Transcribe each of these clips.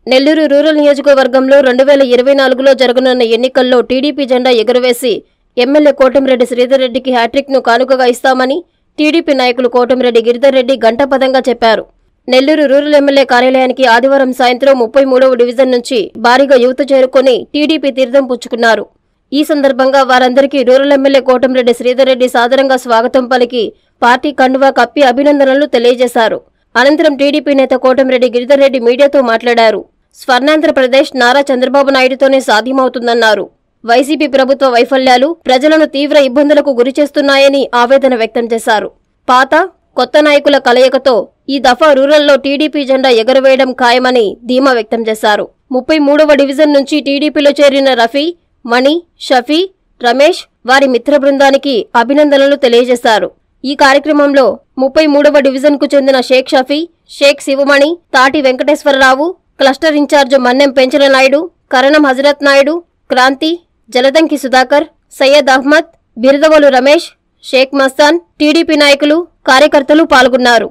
Nellore rural నియోజకవర్గంలో రెండు వేల ఇరవై నాలుగులో జరగనున్న ఎన్నికల్లో టీడీపీ జెండా ఎగురవేసి ఎమ్మెల్యే కోటమిరెడ్డి శ్రీధర్ రెడ్డికి హ్యాట్రిక్ ను కానుకగా ఇస్తామని టీడీపీ నాయకులు కోటమిరెడ్డి గిరిధర్ రెడ్డి గంటపదంగా చెప్పారు నెల్లూరు రూరల్ ఎమ్మెల్యే కార్యాలయానికి ఆదివారం సాయంత్రం ముప్పై మూడవ డివిజన్ నుంచి భారీగా యువత చేరుకుని టీడీపీ తీర్థం పుచ్చుకున్నారు ఈ సందర్భంగా వారందరికీ రూరల్ ఎమ్మెల్యే కోటంరెడ్డి శ్రీధర్ రెడ్డి సాదరంగా స్వాగతం పలికి పార్టీ కండువా కప్పి అభినందనలు తెలియజేశారు అనంతరం టీడీపీ నేత కోటంరెడ్డి గిరిధర్ రెడ్డి మీడియాతో మాట్లాడారు స్వర్ణాంధ్రప్రదేశ్ నారా చంద్రబాబు నాయుడుతోనే సాధ్యమవుతుందన్నారు వైసీపీ ప్రభుత్వ వైఫల్యాలు ప్రజలను తీవ్ర ఇబ్బందులకు గురిచేస్తున్నాయని ఆవేదన వ్యక్తం చేశారు పాత కొత్త నాయకుల కలయికతో ఈ దఫా రూరల్లో టీడీపీ జెండా ఎగరవేయడం ఖాయమని ధీమా వ్యక్తం చేశారు ముప్పై మూడవ డివిజన్ నుంచి టీడీపీలో చేరిన రఫీ మణి షఫీ రమేష్ వారి మిత్ర బృందానికి అభినందనలు తెలియజేశారు ఈ కార్యక్రమంలో ముప్పై మూడవ డివిజన్ కు చెందిన Sheikh Shafi Sheikh Sivamani Thati Venkateswara Rao cluster incharge Mannem Penchala Naidu Karanam Hazrat Naidu Kranthi Jaladanki Sudhakar Syed Ahmed Biradavalu Ramesh Sheikh Mastan TDP నాయకులు కార్యకర్తలు పాల్గొన్నారు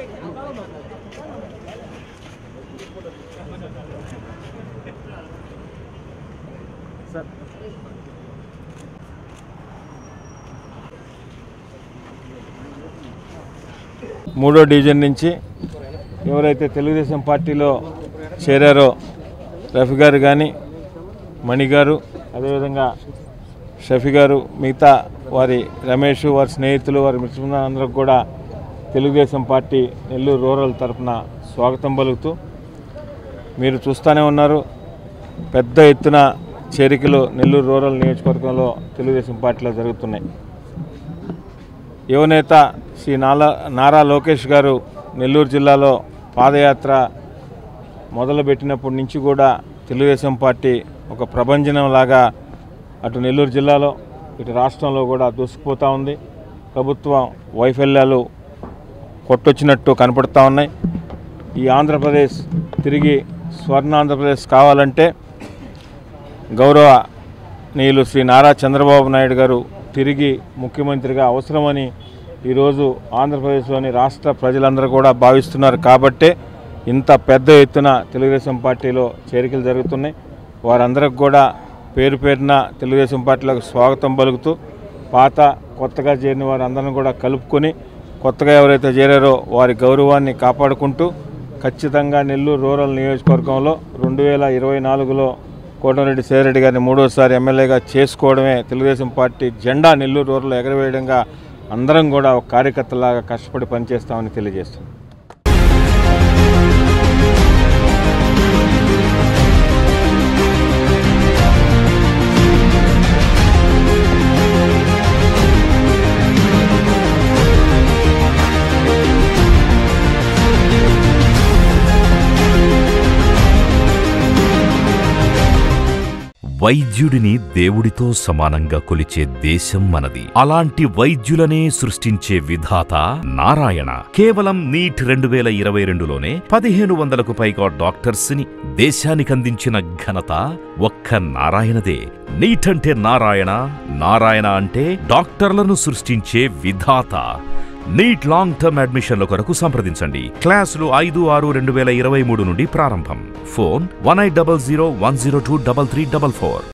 మూడో డివిజన్ నుంచి ఎవరైతే తెలుగుదేశం పార్టీలో చేరారో రఫీ గారు కానీ మణి గారు అదేవిధంగా షఫీ గారు మిగతా వారి రమేష్ వారి స్నేహితులు వారి మిత్రులు అందరికి కూడా తెలుగుదేశం పార్టీ నెల్లూరు రూరల్ తరఫున స్వాగతం పలుకుతూ మీరు చూస్తూనే ఉన్నారు పెద్ద ఎత్తున చేరికలు నెల్లూరు రూరల్ నియోజకవర్గంలో తెలుగుదేశం పార్టీలో జరుగుతున్నాయి యువనేత శ్రీ నాలా నారా లోకేష్ గారు నెల్లూరు జిల్లాలో పాదయాత్ర మొదలుపెట్టినప్పటి నుంచి కూడా తెలుగుదేశం పార్టీ ఒక ప్రభంజనంలాగా అటు నెల్లూరు జిల్లాలో ఇటు రాష్ట్రంలో కూడా దూసుకుపోతూ ఉంది ప్రభుత్వం వైఫల్యాలు కొట్టొచ్చినట్టు కనపడుతూ ఉన్నాయి ఈ ఆంధ్రప్రదేశ్ తిరిగి స్వర్ణ ఆంధ్రప్రదేశ్ కావాలంటే గౌరవ నీలు శ్రీ నారా చంద్రబాబు నాయుడు గారు తిరిగి ముఖ్యమంత్రిగా అవసరమని ఈరోజు ఆంధ్రప్రదేశ్లోని రాష్ట్ర ప్రజలందరూ కూడా భావిస్తున్నారు కాబట్టే ఇంత పెద్ద ఎత్తున తెలుగుదేశం పార్టీలో చేరికలు జరుగుతున్నాయి వారందరికి కూడా పేరు పేరున తెలుగుదేశం పార్టీలకు స్వాగతం పలుకుతూ పాత కొత్తగా చేరిన వారందరిని కూడా కలుపుకొని కొత్తగా ఎవరైతే చేరారో వారి గౌరవాన్ని కాపాడుకుంటూ ఖచ్చితంగా నెల్లూరు రూరల్ నియోజకవర్గంలో రెండు వేల ఇరవై నాలుగులో కోటమిరెడ్డి సేరెడ్డి గారిని మూడోసారి ఎమ్మెల్యేగా చేసుకోవడమే తెలుగుదేశం పార్టీ జెండా నెల్లూరు రూరల్ ఎగరవేయడంగా అందరం కూడా ఒక కార్యకర్తలాగా కష్టపడి పనిచేస్తామని తెలియజేస్తున్నాం వైద్యుడిని దేవుడితో సమానంగా కొలిచే దేశం మనది అలాంటి వైద్యులనే సృష్టించే విధాత నారాయణ కేవలం నీట్ రెండు వేల ఇరవై రెండులోనే పదిహేను వందలకు పైగా డాక్టర్స్ ని దేశానికందించిన ఘనత ఒక్క నారాయణదే నీట్ అంటే నారాయణ నారాయణ అంటే డాక్టర్లను సృష్టించే విధాత నీట్ లాంగ్ టర్మ్ అడ్మిషన్ల కొరకు సంప్రదించండి క్లాసులు ఐదు ఆరు రెండు వేల ఇరవై మూడు నుండి ప్రారంభం phone one eight double zero one zero two double three double four